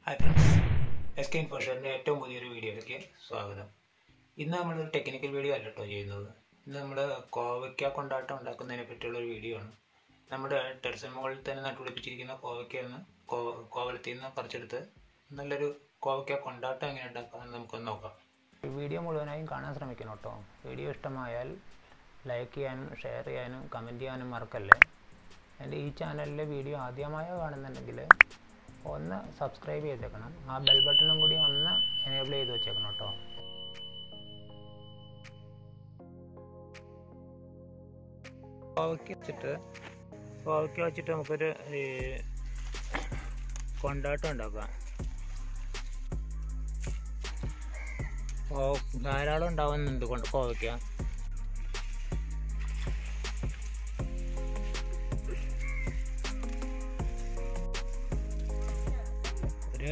hi friends S K ഇൻഫോഷൻ്റെ ഏറ്റവും പുതിയൊരു വീഡിയോയിലേക്ക് സ്വാഗതം ഇന്ന് നമ്മളൊരു ടെക്നിക്കൽ വീഡിയോ അല്ല കേട്ടോ ചെയ്യുന്നത് ഇന്ന് നമ്മൾ കോവയ്ക്ക കൊണ്ടാട്ടം ഉണ്ടാക്കുന്നതിനെ പറ്റിയുള്ള ഒരു വീഡിയോ ആണ് നമ്മുടെ ടെറസിന് മുകളിൽ തന്നെ നട്ടുപിടിപ്പിച്ചിരിക്കുന്ന കോവയ്ക്കയിൽ നിന്ന് കോ കോവലത്തിൽ നിന്ന് പറിച്ചെടുത്ത് നല്ലൊരു കോവയ്ക്ക കൊണ്ടാട്ടം എങ്ങനെ ഉണ്ടാക്കാമെന്ന് നമുക്കൊന്ന് നോക്കാം വീഡിയോ മുഴുവനായും കാണാൻ ശ്രമിക്കണം കേട്ടോ വീഡിയോ ഇഷ്ടമായാൽ ലൈക്ക് ചെയ്യാനും ഷെയർ ചെയ്യാനും കമൻറ്റ് ചെയ്യാനും മറക്കല്ലേ എൻ്റെ ഈ ചാനലിലെ വീഡിയോ ആദ്യമായി കാണുന്നുണ്ടെങ്കിൽ ഒന്ന് സബ്സ്ക്രൈബ് ചെയ്തേക്കണം ആ ബെൽ ബട്ടണും കൂടി ഒന്ന് എനേബിൾ ചെയ്ത് വെച്ചേക്കണം കേട്ടോ കോവയ്ക്ക വെച്ചിട്ട് കോവയ്ക്ക വെച്ചിട്ട് നമുക്കൊരു ഈ, കൊണ്ടാട്ടം ഉണ്ടാക്കാം കോ- ധാരാളം ഉണ്ടാവുന്നുണ്ട് കൊണ്ട് കോവയ്ക്ക ഒരു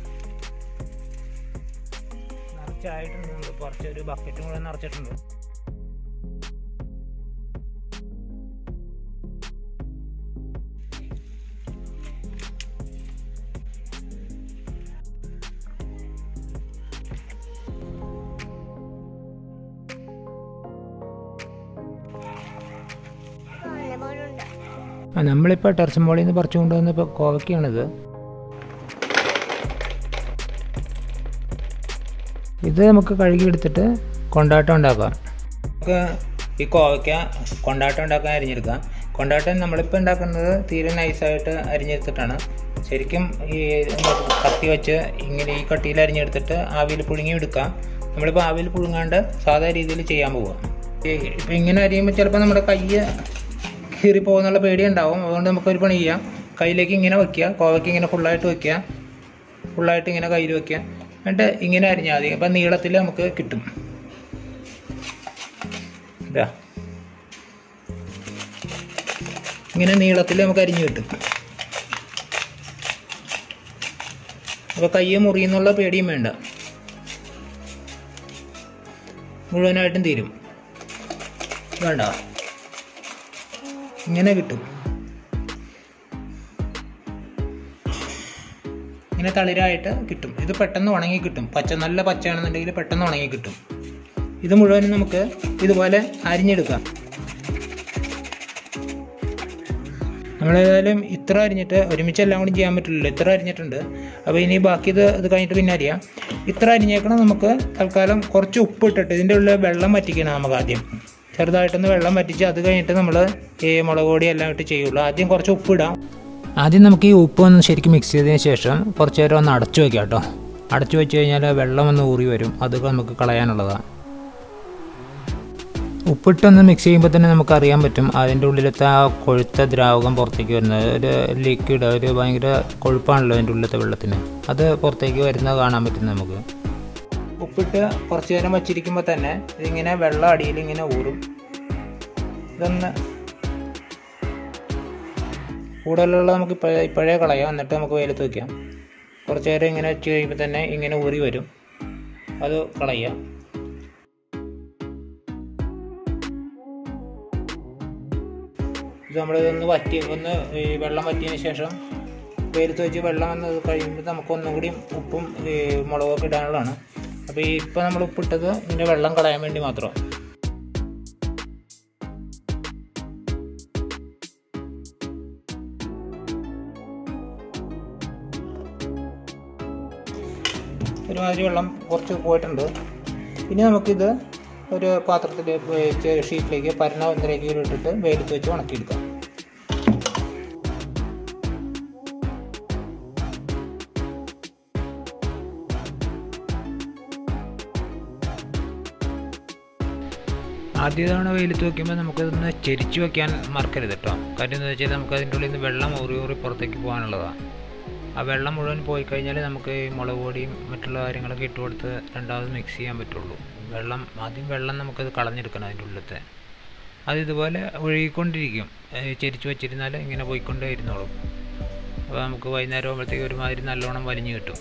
നിറച്ചായിട്ടുണ്ട് കുറച്ച് ഒരു ബക്കറ്റും കൂടെ നിറച്ചിട്ടുണ്ട് നമ്മളിപ്പോൾ ടെറസ് മോളിൽ നിന്ന് പറിച്ചു കൊണ്ടുവന്ന ഇപ്പോൾ കോവയ്ക്കാണിത് ഇത് നമുക്ക് കഴുകിയെടുത്തിട്ട് കൊണ്ടാട്ടം ഉണ്ടാക്കാം നമുക്ക് ഈ കോവയ്ക്ക കൊണ്ടാട്ടം ഉണ്ടാക്കാൻ അരിഞ്ഞെടുക്കാം കൊണ്ടാട്ടം നമ്മളിപ്പോൾ ഉണ്ടാക്കുന്നത് തീരെ നൈസായിട്ട് അരിഞ്ഞെടുത്തിട്ടാണ് ശരിക്കും ഈ കത്തി വെച്ച് ഇങ്ങനെ ഈ കട്ടിയിൽ അരിഞ്ഞെടുത്തിട്ട് ആവിയിൽ പുഴുങ്ങി എടുക്കാം നമ്മളിപ്പോൾ ആവിയിൽ പുഴുങ്ങാണ്ട് സാധാ രീതിയിൽ ചെയ്യാൻ പോവുക ഇപ്പം ഇങ്ങനെ അരിയുമ്പോൾ ചിലപ്പോൾ നമ്മുടെ കൈ കീറി പോകുന്നുള്ള പേടി ഉണ്ടാവും അതുകൊണ്ട് നമുക്കൊരു പണി ചെയ്യാം കയ്യിലേക്ക് ഇങ്ങനെ വെക്കുക കോവയ്ക്ക് ഇങ്ങനെ ഫുള്ളായിട്ട് വെക്കുക ഫുള്ളായിട്ട് ഇങ്ങനെ കയ്യിൽ വെക്കുക എന്നിട്ട് ഇങ്ങനെ അരിഞ്ഞാൽ മതി അപ്പം നീളത്തിൽ നമുക്ക് കിട്ടും ഇതാ ഇങ്ങനെ നീളത്തിൽ നമുക്ക് അരിഞ്ഞു കിട്ടും അപ്പോൾ കൈ മുറിയുന്നുള്ള പേടിയും വേണ്ട മുഴുവനായിട്ടും തീരും വേണ്ട ഇങ്ങനെ കിട്ടും ഇങ്ങനെ തളിരായിട്ട് കിട്ടും ഇത് പെട്ടെന്ന് ഉണങ്ങി കിട്ടും പച്ച നല്ല പച്ചയാണെന്നുണ്ടെങ്കിൽ പെട്ടെന്ന് ഉണങ്ങി കിട്ടും ഇത് മുഴുവനും നമുക്ക് ഇതുപോലെ അരിഞ്ഞെടുക്കാം നമ്മളേതായാലും ഇത്ര അരിഞ്ഞിട്ട് ഒരുമിച്ച് എല്ലാം കൂടി ചെയ്യാൻ പറ്റില്ലല്ലോ ഇത്ര അരിഞ്ഞിട്ടുണ്ട് അപ്പോൾ ഇനി ബാക്കി ഇത് ഇത് കഴിഞ്ഞിട്ട് പിന്നെ അരിയാം ഇത്ര അരിഞ്ഞേക്കണം നമുക്ക് തൽക്കാലം കുറച്ച് ഉപ്പ് ഇട്ടിട്ട് ഇതിൻ്റെ ഉള്ളിൽ വെള്ളം വറ്റിക്കണം നമുക്ക് ആദ്യം ചെറുതായിട്ടൊന്ന് വെള്ളം വറ്റിച്ച് അത് കഴിഞ്ഞിട്ട് നമ്മൾ ഈ മുളക് പൊടി എല്ലാം ഇട്ട് ചെയ്യുള്ളൂ ആദ്യം കുറച്ച് ഉപ്പ് ഇടാം ആദ്യം നമുക്ക് ഈ ഉപ്പ് ഒന്ന് ശരിക്കും മിക്സ് ചെയ്തതിന് ശേഷം കുറച്ച് നേരം ഒന്ന് അടച്ചു വയ്ക്കാം കേട്ടോ അടച്ചു വെച്ച് കഴിഞ്ഞാൽ വെള്ളം ഒന്ന് ഊറി വരും അത് നമുക്ക് കളയാനുള്ളതാണ് ഉപ്പിട്ടൊന്ന് മിക്സ് ചെയ്യുമ്പോൾ തന്നെ നമുക്ക് അറിയാൻ പറ്റും അതിൻ്റെ ഉള്ളിലത്തെ ആ കൊഴുത്ത ദ്രാവകം പുറത്തേക്ക് വരുന്നത് ഒരു ലിക്വിഡ് ഒരു ഭയങ്കര കൊഴുപ്പാണല്ലോ അതിൻ്റെ ഉള്ളിലത്തെ വെള്ളത്തിന് അത് പുറത്തേക്ക് വരുന്നത് കാണാൻ പറ്റും നമുക്ക് ഉപ്പിട്ട് കുറച്ച് നേരം വച്ചിരിക്കുമ്പോൾ തന്നെ ഇതിങ്ങനെ വെള്ളം അടിയിൽ ഇങ്ങനെ ഊറും ഇതൊന്ന് കൂടുതലുള്ള നമുക്ക് ഇപ്പോഴേ ഇപ്പോഴേ കളയാം എന്നിട്ട് നമുക്ക് വെയിലത്ത് വയ്ക്കാം കുറച്ച് നേരം ഇങ്ങനെ വെച്ച് കഴിയുമ്പോൾ തന്നെ ഇങ്ങനെ ഊറി വരും അത് കളയാം ഇത് നമ്മളിതൊന്ന് വറ്റി ഒന്ന് ഈ വെള്ളം വറ്റിയതിന് ശേഷം വെയിലത്ത് വെച്ച് വെള്ളം വന്ന് കഴിയുമ്പോൾ നമുക്ക് ഒന്നും കൂടി ഉപ്പും ഈ മുളകൊക്കെ ഇടാനുള്ളതാണ് അപ്പോൾ ഈ ഇപ്പോൾ നമ്മൾ ഉപ്പിട്ടത് ഇതിൻ്റെ വെള്ളം കളയാൻ വേണ്ടി മാത്രം ഒരുമാതിരി വെള്ളം കുറച്ച് പോയിട്ടുണ്ട് ഇനി നമുക്കിത് ഒരു പാത്രത്തിൽ വെച്ച് ഷീറ്റിലേക്ക് പരന്ന ഒന്നിലേക്ക് ഇട്ടിട്ട് വെയിലത്ത് വെച്ച് ഉണക്കിയെടുക്കാം ആദ്യ തവണ വെയിലത്ത് വയ്ക്കുമ്പോൾ നമുക്കതൊന്ന് ചെരിച്ച് വയ്ക്കാൻ മറക്കരുത് കേട്ടോ കാര്യം എന്ന് വെച്ചാൽ നമുക്ക് അതിൻ്റെ ഉള്ളിൽ നിന്ന് വെള്ളം ഊറി ഊറി പുറത്തേക്ക് പോകാനുള്ളതാണ് ആ വെള്ളം മുഴുവൻ പോയി കഴിഞ്ഞാൽ നമുക്ക് ഈ മുളക് പൊടിയും മറ്റുള്ള കാര്യങ്ങളൊക്കെ ഇട്ട് കൊടുത്ത് രണ്ടാമത് മിക്സ് ചെയ്യാൻ പറ്റുള്ളൂ വെള്ളം ആദ്യം വെള്ളം നമുക്കത് കളഞ്ഞെടുക്കണം അതിൻ്റെ ഉള്ളിലത്തെ അത് ഇതുപോലെ ഒഴുകിക്കൊണ്ടിരിക്കും ഏ, ചെരിച്ച് വെച്ചിരുന്നാൽ ഇങ്ങനെ പോയിക്കൊണ്ടേ ഇരുന്നോളും അപ്പോൾ നമുക്ക് വൈകുന്നേരം ആകുമ്പോഴത്തേക്ക് ഒരുമാതിരി നല്ലോണം വലിഞ്ഞു കിട്ടും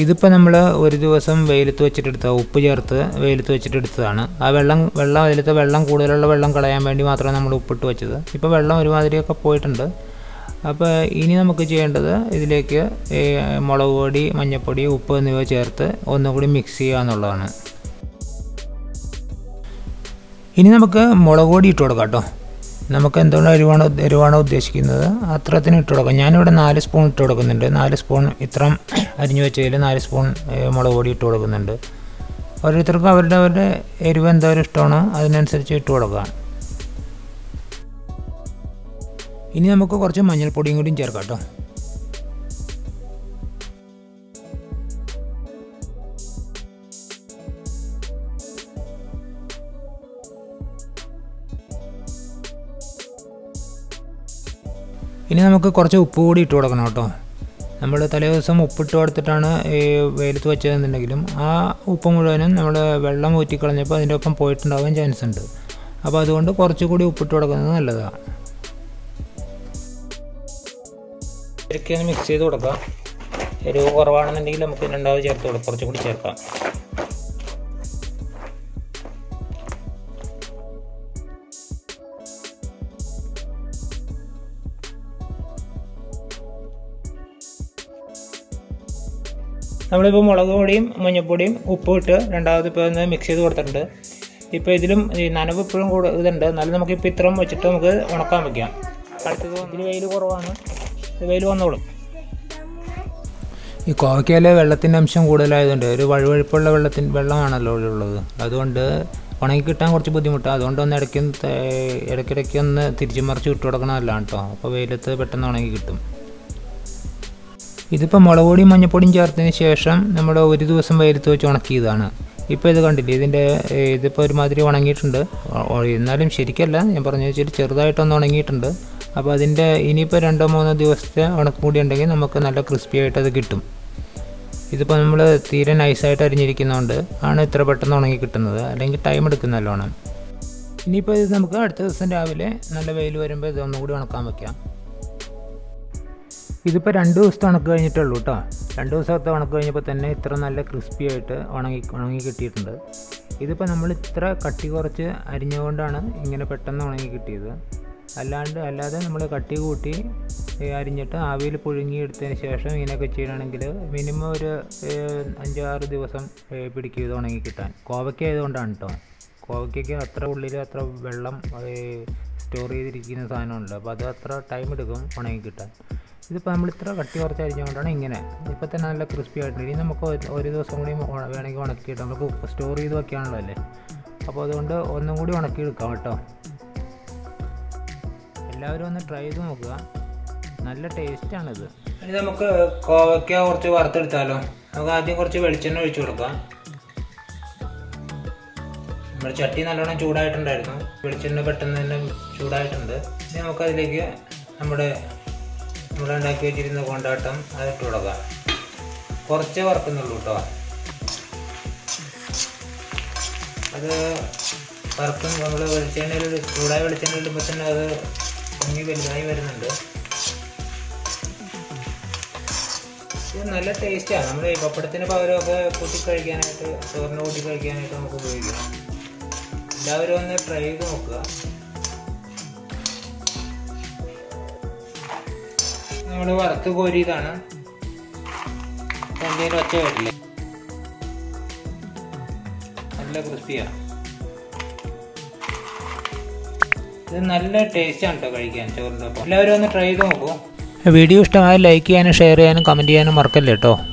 ഇതിപ്പോൾ നമ്മൾ ഒരു ദിവസം വെയിലത്ത് വെച്ചിട്ടെടുത്ത ഉപ്പ് ചേർത്ത് വെയിലത്ത് വെച്ചിട്ടെടുത്തതാണ് ആ വെള്ളം വെള്ളം അതിലത്തെ വെള്ളം കൂടുതലുള്ള വെള്ളം കളയാൻ വേണ്ടി മാത്രമാണ് നമ്മൾ ഉപ്പിട്ട് വെച്ചത് ഇപ്പോൾ വെള്ളം ഒരുമാതിരിയൊക്കെ പോയിട്ടുണ്ട് അപ്പോൾ ഇനി നമുക്ക് ചെയ്യേണ്ടത് ഇതിലേക്ക് ഈ മുളക് പൊടി മഞ്ഞൾപ്പൊടി ഉപ്പ് എന്നിവ ചേർത്ത് ഒന്നുകൂടി മിക്സ് ചെയ്യുക എന്നുള്ളതാണ് ഇനി നമുക്ക് മുളക് പൊടി ഇട്ട് കൊടുക്കാം കേട്ടോ നമുക്ക് എന്തുകൊണ്ട് എരിവാണ് എരിവാണ് ഉദ്ദേശിക്കുന്നത് അത്രത്തിന് ഇട്ട് കൊടുക്കാം ഞാനിവിടെ നാല് സ്പൂൺ ഇട്ട് കൊടുക്കുന്നുണ്ട് നാല് സ്പൂൺ ഇത്രം അരിഞ്ഞു വെച്ചതിൽ നാല് സ്പൂൺ മുളക് പൊടി ഇട്ട് കൊടുക്കുന്നുണ്ട് ഓരോരുത്തർക്കും അവരുടെ അവരുടെ എരിവ് എന്തായാലും ഇഷ്ടമാണോ അതിനനുസരിച്ച് ഇട്ട് കൊടുക്കാം ഇനി നമുക്ക് കുറച്ച് മഞ്ഞൾപ്പൊടിയും കൂടിയും ചേർക്കാം കേട്ടോ ഇനി നമുക്ക് കുറച്ച് ഉപ്പ് കൂടി ഇട്ട് കൊടുക്കണം കേട്ടോ നമ്മൾ തലേ ദിവസം ഉപ്പിട്ട് കൊടുത്തിട്ടാണ് ഈ വെയിലത്ത് വെച്ചതെന്നുണ്ടെങ്കിലും ആ ഉപ്പ് മുഴുവനും നമ്മൾ വെള്ളം ഊറ്റിക്കളഞ്ഞപ്പോൾ അതിൻ്റെ ഒപ്പം പോയിട്ടുണ്ടാകാൻ ചാൻസ് ഉണ്ട് അപ്പോൾ അതുകൊണ്ട് കുറച്ചുകൂടി ഉപ്പിട്ട് കൊടുക്കുന്നത് നല്ലതാണ് ശരിക്കും ഒന്ന് മിക്സ് ചെയ്ത് കൊടുക്കാം എരിവ് കുറവാണെന്നുണ്ടെങ്കിൽ നമുക്ക് രണ്ടാമത് ചേർത്ത് കൊടുക്കാം കുറച്ചും കൂടി ചേർക്കാം നമ്മളിപ്പോൾ മുളക് പൊടിയും മഞ്ഞൾപ്പൊടിയും ഉപ്പും ഇട്ട് രണ്ടാമത് ഇപ്പോൾ ഒന്ന് മിക്സ് ചെയ്ത് കൊടുത്തിട്ടുണ്ട് ഇപ്പോൾ ഇതിലും ഈ നനവ് ഇപ്പോഴും കൂടെ ഇതുണ്ട് എന്നാലും നമുക്കിപ്പോൾ ഇത്രയും വെച്ചിട്ട് നമുക്ക് ഉണക്കാൻ വയ്ക്കാം അടുത്തത് ഇതിൽ വെയിൽ കുറവാണ് വെയിൽ വന്നോളും ഈ കോവയ്ക്കയിലെ വെള്ളത്തിൻ്റെ അംശം കൂടുതലായതുകൊണ്ട് ഒരു വഴുവഴുപ്പുള്ള വെള്ളത്തിൻ വെള്ളമാണല്ലോ ഉള്ളത് അതുകൊണ്ട് ഉണങ്ങി കിട്ടാൻ കുറച്ച് ബുദ്ധിമുട്ടാണ് അതുകൊണ്ട് ഒന്ന് ഇടയ്ക്ക് ഇടയ്ക്കിടയ്ക്ക് ഒന്ന് തിരിച്ചു മറിച്ച് വിട്ടു കൊടുക്കണമല്ലാണ് കേട്ടോ അപ്പോൾ വെയിലത്ത് പെട്ടെന്ന് ഉണങ്ങി കിട്ടും ഇതിപ്പോൾ മുളക് പൊടിയും മഞ്ഞപ്പൊടിയും ചേർത്തതിന് ശേഷം നമ്മൾ ഒരു ദിവസം വെയിലത്ത് വെച്ച് ഉണക്കിയതാണ് ഇപ്പോൾ ഇത് കണ്ടില്ലേ ഇതിൻ്റെ ഇതിപ്പോൾ ഒരുമാതിരി ഉണങ്ങിയിട്ടുണ്ട് എന്നാലും ശരിക്കല്ല ഞാൻ പറഞ്ഞു വെച്ചാൽ ചെറുതായിട്ടൊന്ന് ഉണങ്ങിയിട്ടുണ്ട് അപ്പോൾ അതിൻ്റെ ഇനിയിപ്പോൾ രണ്ടോ മൂന്നോ ദിവസത്തെ ഉണക്കം കൂടി ഉണ്ടെങ്കിൽ നമുക്ക് നല്ല ക്രിസ്പി ആയിട്ട് അത് കിട്ടും ഇതിപ്പോൾ നമ്മൾ തീരെ നൈസായിട്ട് അരിഞ്ഞിരിക്കുന്നതുകൊണ്ട് ആണ് ഇത്ര പെട്ടെന്ന് ഉണങ്ങി കിട്ടുന്നത് അല്ലെങ്കിൽ ടൈം എടുക്കും നല്ലോണം ഇനിയിപ്പോൾ ഇത് നമുക്ക് അടുത്ത ദിവസം രാവിലെ നല്ല വെയിൽ വരുമ്പോൾ ഇതൊന്നും കൂടി ഉണക്കാൻ വയ്ക്കാം ഇതിപ്പോൾ രണ്ട് ദിവസത്തെ ഉണക്ക് കഴിഞ്ഞിട്ടുള്ളൂ കേട്ടോ രണ്ട് ദിവസത്തെ ഉണക്ക് കഴിഞ്ഞപ്പോൾ തന്നെ ഇത്ര നല്ല ക്രിസ്പി ആയിട്ട് ഉണങ്ങി ഉണങ്ങി കിട്ടിയിട്ടുണ്ട് ഇതിപ്പോൾ നമ്മൾ ഇത്ര കട്ടി കുറച്ച് അരിഞ്ഞുകൊണ്ടാണ് ഇങ്ങനെ പെട്ടെന്ന് ഉണങ്ങി കിട്ടിയത് അല്ലാണ്ട് അല്ലാതെ നമ്മൾ കട്ടി കൂട്ടി അരിഞ്ഞിട്ട് ആവിയിൽ പുഴുങ്ങി എടുത്തതിന് ശേഷം ഇങ്ങനെയൊക്കെ ചെയ്യണമെങ്കിൽ മിനിമം ഒരു അഞ്ചാറ് ദിവസം പിടിക്കും ഇത് ഉണങ്ങി കിട്ടാൻ കോവയ്ക്ക ആയതുകൊണ്ടാണ് കേട്ടോ കോവയ്ക്കൊക്കെ അത്ര ഉള്ളിൽ അത്ര വെള്ളം സ്റ്റോർ ചെയ്തിരിക്കുന്ന സാധനമുണ്ട് അപ്പോൾ അത് അത്ര ടൈം എടുക്കും ഉണങ്ങി കിട്ടാൻ ഇതിപ്പോൾ നമ്മൾ ഇത്ര കട്ടി കുറച്ച് അരിഞ്ഞുകൊണ്ടാണ് ഇങ്ങനെ ഇപ്പോൾ തന്നെ നല്ല ക്രിസ്പി ആയിട്ടുണ്ട് ഇനി നമുക്ക് ഒരു ദിവസം കൂടി വേണമെങ്കിൽ ഉണക്കിയിട്ട് നമുക്ക് സ്റ്റോർ ചെയ്ത് വെക്കാനുള്ളൂ അല്ലേ അപ്പോൾ അതുകൊണ്ട് ഒന്നും കൂടി ഉണക്കിയെടുക്കാം കേട്ടോ എല്ലാവരും ഒന്ന് ട്രൈ ചെയ്ത് നോക്കുക നല്ല ടേസ്റ്റാണിത് ഇനി നമുക്ക് കോവയ്ക്ക കുറച്ച് വറുത്തെടുത്താലോ നമുക്ക് ആദ്യം കുറച്ച് വെളിച്ചെണ്ണ ഒഴിച്ചു കൊടുക്കാം നമ്മുടെ ചട്ടി നല്ലോണം ചൂടായിട്ടുണ്ടായിരുന്നു വെളിച്ചെണ്ണ പെട്ടെന്ന് തന്നെ ചൂടായിട്ടുണ്ട് ഇനി നമുക്കതിലേക്ക് നമ്മുടെ നമ്മൾ ഉണ്ടാക്കി വെച്ചിരുന്ന കൊണ്ടാട്ടം അതിട്ട് കൊടുക്കാം കുറച്ചേ വറക്കുന്നുള്ളൂ കേട്ടോ അത് വറുക്കും നമ്മൾ വെളിച്ചെണ്ണയിൽ ചൂടായ വെളിച്ചെണ്ണ ഇടുമ്പോൾ തന്നെ അത് പൊങ്ങി വലുതായി വരുന്നുണ്ട് ഇത് നല്ല ടേസ്റ്റാണ് നമ്മൾ ഈ പപ്പടത്തിന് പകരമൊക്കെ കൂട്ടി കഴിക്കാനായിട്ട് ചോറിന് കൂട്ടി കഴിക്കാനായിട്ട് നമുക്ക് ഉപയോഗിക്കാം എല്ലാവരും ഒന്ന് ട്രൈ ചെയ്ത് നോക്കുക നമ്മൾ വറുത്ത് കോരിയതാണ് എന്തെങ്കിലും ഒച്ച വരില്ലേ നല്ല ക്രിസ്പിയാണ് ഇത് നല്ല ടേസ്റ്റാണ് കേട്ടോ കഴിക്കാൻ ചോറിൻ്റെ ഒപ്പം എല്ലാവരും ഒന്ന് ട്രൈ ചെയ്ത് നോക്കൂ വീഡിയോ ഇഷ്ടമായ ലൈക്ക് ചെയ്യാനും ഷെയർ ചെയ്യാനും കമൻറ്റ് ചെയ്യാനും മറക്കല്ലേ കേട്ടോ